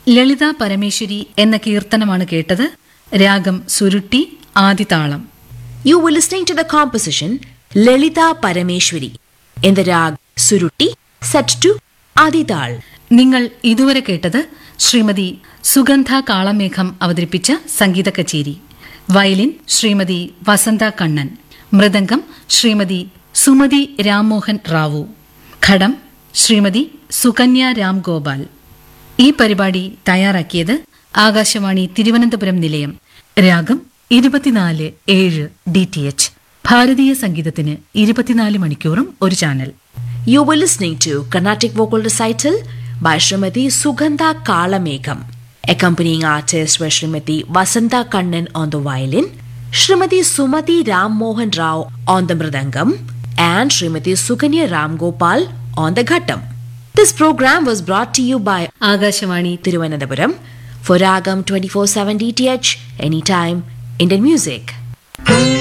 ലളിത പരമേശ്വരി എന്ന കീർത്തനമാണ് കേട്ടത് രാഗം സുരുട്ടി ആദിതാളം You were listening to the composition Lalita Parameshwari in the rag Surutti set to Adidal. നിങ്ങൾ ഇതുവരെ കേട്ടത് ശ്രീമതി സുഗന്ധ കാളമേഘം അവതരിപ്പിച്ച സംഗീത കച്ചേരി വയലിൻ ശ്രീമതി വസന്ത കണ്ണൻ മൃദംഗം ശ്രീമതി സുമതി രാംമോഹൻ റാവു ഘടം ശ്രീമതി സുകന്യ രാം ഗോപാൽ ഈ പരിപാടി തയ്യാറാക്കിയത് ആകാശവാണി തിരുവനന്തപുരം നിലയം രാഗം ഇരുപത്തിനാല് ഏഴ് ഡി ടി എച്ച് ഭാരതീയ സംഗീതത്തിന് ഇരുപത്തിനാല് മണിക്കൂറും ഒരു channel You were listening to Carnatic Vocal Recital by Srimati Sugandha Kalamegam. Accompanying artists were Srimati Vasanta Kannan on the violin, Srimati Sumati Ram Mohan Rao on the mridangam, and Srimati Sukanya Ram Gopal on the ghattam. This program was brought to you by Akashvani Tiruvananthapuram for Ragam 24/7 DTH anytime Indian music.